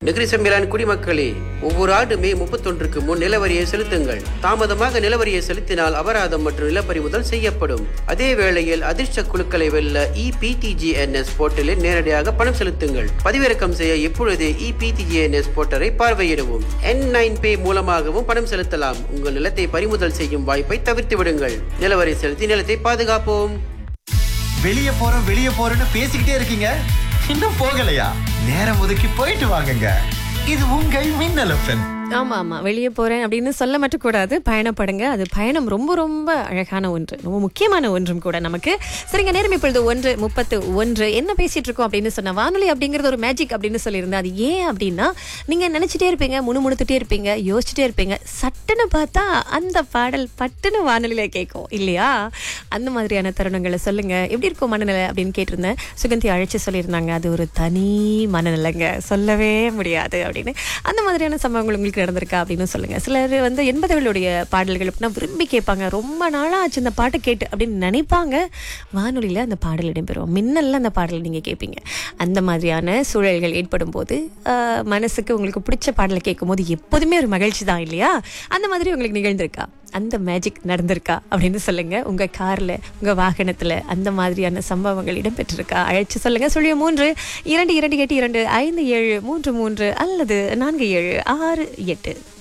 Negeri சம்பிரான் குடிமக்களே ஒவ்வொரு ஆண்டு மே முப்பத்தொன்றுக்கு முன் நிலவரியை செலுத்துங்கள் தாமதமாக நிலவரியை செலுத்தினால் அபராதம் மற்றும் நிலப்பறிமுதல் செய்யப்படும் அதே வேளையில் அதிர்ஷ்ட குழுக்களை வெல்ல இபிடிஜிஎன்எஸ் போர்ட்டலில் நேரடியாக பணம் செலுத்துங்கள் பதிவிறக்கம் செய்ய இப்பொழுதே இபிடிஜிஎன்எஸ் போர்ட்டலை பார்வையிடவும் என் நைன் பே மூலமாகவும் பணம் செலுத்தலாம் உங்கள் நிலத்தை பறிமுதல் செய்யும் வாய்ப்பை தவிர்த்து விடுங்கள் நிலவரி செலுத்தி நிலத்தை பாதுகாப்போம் வெளியே போறோம் வெளியே போறோம்னு பேசிக்கிட்டே இருக்கீங்க இன்னும் போகலையா நேரம் ஒதுக்கி போயிட்டு வாங்குங்க இது உங்கள் மின்னல் எஃப்எம் ஆமா ஆமா வெளியே போறேன் அப்படின்னு சொல்ல மட்டும் கூடாது பயணப்படுங்க அது பயணம் ரொம்ப ரொம்ப அழகான ஒன்று ரொம்ப முக்கியமான ஒன்றும் கூட நமக்கு சரிங்க நேரம் இப்பொழுது ஒன்று முப்பத்து ஒன்று என்ன பேசிட்டு இருக்கோம் அப்படின்னு சொன்ன வானொலி அப்படிங்கிறது ஒரு மேஜிக் அப்படின்னு சொல்லியிருந்தேன் அது ஏன் அப்படின்னா நீங்க நினைச்சிட்டே இருப்பீங்க முணுமுணுத்துட்டே இருப்பீங்க யோசிச்சுட்டே இருப்பீங்க சட்டுன்னு பார்த்தா அந்த பாடல் பட்டுன்னு வானொலியில கேட்கும் இல்லையா அந்த மாதிரியான தருணங்களை சொல்லுங்க எப்படி இருக்கும் மனநிலை அப்படின்னு கேட்டிருந்தேன் சுகந்தி அழைச்சு சொல்லியிருந்தாங்க அது ஒரு தனி மனநிலைங்க சொல்லவே முடியாது அப்படின்னு அந்த மாதிரியான சம்பவங்கள் உங்களுக்கு நடந்திருக்கா அப்படின்னு சொல்லுங்க சிலர் வந்து எண்பதுகளுடைய பாடல்கள் அப்படின்னா விரும்பி கேட்பாங்க ரொம்ப நாளா ஆச்சு இந்த பாட்டை கேட்டு அப்படின்னு நினைப்பாங்க வானொலியில அந்த பாடல் இடம்பெறும் மின்னல்ல அந்த பாடல் நீங்க கேட்பீங்க அந்த மாதிரியான சூழல்கள் ஏற்படும் போது ஆஹ், மனசுக்கு உங்களுக்கு பிடிச்ச பாடலை கேட்கும் போது எப்போதுமே ஒரு மகிழ்ச்சி தான் இல்லையா அந்த மாதிரி உங்களுக்கு நிகழ்ந்திருக்கா அந்த மேஜிக் நடந்திருக்கா அப்படின்னு சொல்லுங்க உங்க கார்ல உங்க வாகனத்துல அந்த மாதிரியான சம்பவங்கள் இடம்பெற்றிருக்கா அழைச்சு சொல்லுங்க சொல்லிய மூன்று இரண்டு இரண்டு எட்டு இரண்டு ஐந்து ஏழு மூன்று மூன்று அல்லது நான்கு ஏழு ஆறு எட்டு